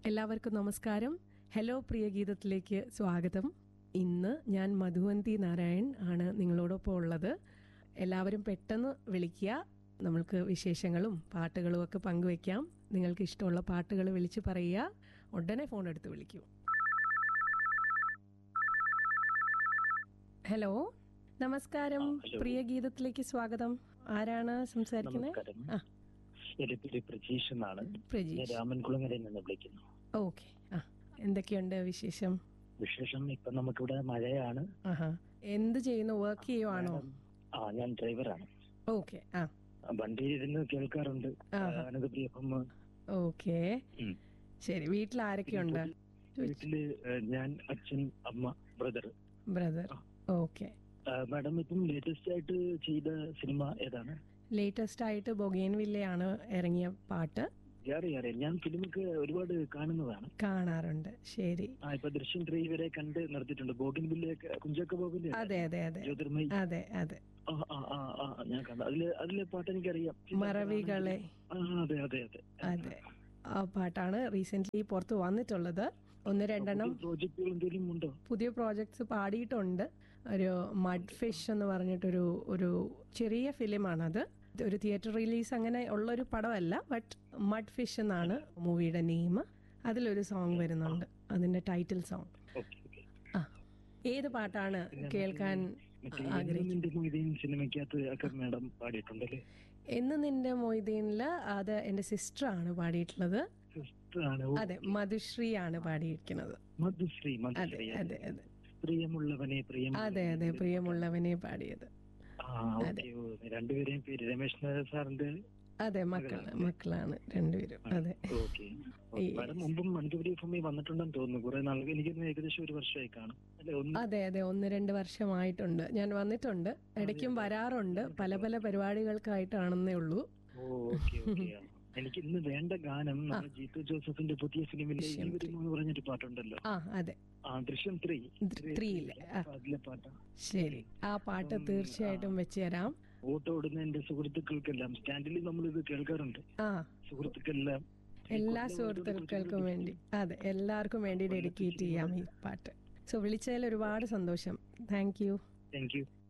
എല്ലാവർക്കും നമസ്കാരം ഹലോ പ്രിയ ഗീതത്തിലേക്ക് സ്വാഗതം ഇന്ന് ഞാൻ മധുവന്തി നാരായൺ ആണ് നിങ്ങളോടൊപ്പം ഉള്ളത് എല്ലാവരും പെട്ടെന്ന് വിളിക്കുക നമ്മൾക്ക് വിശേഷങ്ങളും പാട്ടുകളും ഒക്കെ പങ്കുവെക്കാം നിങ്ങൾക്ക് ഇഷ്ടമുള്ള പാട്ടുകൾ വിളിച്ച് പറയുക ഉടനെ ഫോൺ എടുത്ത് വിളിക്കൂ ഹലോ നമസ്കാരം ഹലോ. പ്രിയ ഗീതത്തിലേക്ക് സ്വാഗതം ആരാണ് സംസാരിക്കുന്നത് നമസ്കാരം ആ. എന്റെ പേര് പ്രജീഷ് എന്നാണ് ഞാൻ പ്രജീഷ് രാമൻകുളങ്ങരയിൽ നിന്ന് വിളിക്കുന്നു ഓക്കെ ആ എന്തൊക്കെയുണ്ട് വിശേഷം വിശേഷം ഇപ്പൊ നമുക്കിവിടെ മഴയാണ് ആഹാ എന്ത് ചെയ്യുന്നു വർക്ക് ചെയ്യുവാണോ ആ ഞാൻ ഡ്രൈവറാണ് ഓക്കെ ആ വണ്ടി ഇരുന്ന് കേൾക്കാറുണ്ട് ആഹാ. അനന്തപ്രിയ എഫ് എം ഓക്കെ ഉം. ശരി വീട്ടിൽ ആരൊക്കെയുണ്ട് വീട്ടില് ഏഹ്, ഞാൻ അച്ഛൻ അമ്മ ബ്രദർ ബ്രദർ ആ. ഓക്കെ മാഡം ഇപ്പം ലേറ്റസ്റ്റ് ആയിട്ട് ചെയ്ത സിനിമ ഏതാണ് ലേറ്റസ്റ്റ് ആയിട്ട് ബൊഗേൻ വില്ലയാണ് ഇറങ്ങിയ പാട്ട് അറിയാം അറിയാം ഞാൻ ഫിലിമൊക്കെ ഒരുപാട് കാണുന്നതാണ് കാണാറുണ്ട് ശരി ആ ഇപ്പൊ ദൃശ്യം ത്രീ വരെ കണ്ട് നിർത്തിയിട്ടുണ്ട് ബോഗിൻ ബില്ലയൊക്കെ കുഞ്ചാക്ക ബോഗിൻ അതെ അതെ അതെ ജ്യോതിർമയി അതെ അതെ ആ ആ ആ ആ ഞാൻ കണ്ടു അതില് അതിലെ പാട്ട് എനിക്കറിയാം മറവികളെ ആ അതെ അതെ അതെ അതെ ആ പാട്ടാണ് റീസെന്റ് പുറത്ത് വന്നിട്ടുള്ളത് ഒന്ന് രണ്ടെണ്ണം പ്രോജക്റ്റുകൾ എന്തെങ്കിലും ഉണ്ടോ പുതിയ പ്രോജക്ട്സ് പാടിയിട്ടുണ്ട് ഒരു മഡ് ഫിഷ് എന്ന് പറഞ്ഞിട്ടൊരു ഒരു ചെറിയ ഫിലിമാണത് ഒരു തിയേറ്റർ റിലീസ് അങ്ങനെ ഉള്ളൊരു പടമല്ല ബട്ട് മഡ് ഫിഷ് എന്നാണ് മൂവിയുടെ നെയിം അതിലൊരു സോങ് വരുന്നുണ്ട് അതിന്റെ ടൈറ്റിൽ സോങ് ഓക്കെ ഓക്കെ ആ ഏത് പാട്ടാണ് കേൾക്കാൻ മറ്റേ ആഗ്രഹിക്കുന്നത് നിന്റെ മൊയ്തീൻ സിനിമയ്ക്കകത്ത് ഒക്കെ മാഡം പാടിയിട്ടുണ്ടല്ലേ എന്ന് നിന്റെ മൊയ്തീനില് അത് എന്റെ സിസ്റ്റർ ആണ് പാടിയിട്ടുള്ളത് സിസ്റ്റർ ആണ് ഓ, അതെ മധുശ്രീ ആണ് പാടിയിരിക്കുന്നത് മധുശ്രീ അതെ മധുശ്രീ അതെ അതെ പ്രിയമുള്ളവനെ പ്രിയം അതെ അതെ പ്രിയമുള്ളവനെ പാടിയത് ആ ഓക്കെ ഓ, രണ്ടുപേരെയും പേര് രമേശ് നായർ സാറിന്റെ അതെ മക്കളാണ് മക്കളാണ് രണ്ടുപേരും അതെ ഓക്കെ ഈ- മാഡം മുമ്പും മൺകുപരി എഫ് എമ്മിൽ വന്നിട്ടുണ്ടെന്ന് തോന്നുന്നു കുറെ നാളുകൾ എനിക്ക് ഏകദേശം ഒരു വർഷമായി കാണും അല്ലെ ഒന്ന് അതെ അതെ ഒന്ന് രണ്ട് വർഷമായിട്ടുണ്ട് ഞാൻ വന്നിട്ടുണ്ട് ഇടയ്ക്കും വരാറുണ്ട് പല പല പരിപാടികൾക്കായിട്ടാണെന്നേ ഉള്ളൂ ഓ ഓക്കെ ഓക്കെ എനിക്ക് ഇന്ന് വേണ്ട ഗാനം നമ്മുടെ ജീത്തു ജോസഫിന്റെ പുതിയ ഫിലിമിലെ ഈ വരുന്നു എന്ന് പറഞ്ഞൊരു പാട്ടുണ്ടല്ലോ ആ അതെ ആ ദൃശ്യം ത്രീ ത്രീയില് ആ അതിലെ പാട്ടാ ശരി ആ പാട്ട് തീർച്ചയായിട്ടും വെച്ച് തരാം ഓട്ടോ ഓടുന്ന എന്റെ സുഹൃത്തുക്കൾക്കെല്ലാം സ്റ്റാൻഡിൽ നമ്മൾ ഇത് കേൾക്കാറുണ്ട് ആ സുഹൃത്തുക്കളെല്ലാം എല്ലാ സുഹൃത്തുക്കൾക്കും വേണ്ടി അതെ എല്ലാവർക്കും വേണ്ടി ഡെഡിക്കേറ്റ് ചെയ്യാം ഈ പാട്ട് സോ വിളിച്ചതിൽ ഒരുപാട് സന്തോഷം താങ്ക് യു താങ്ക് യു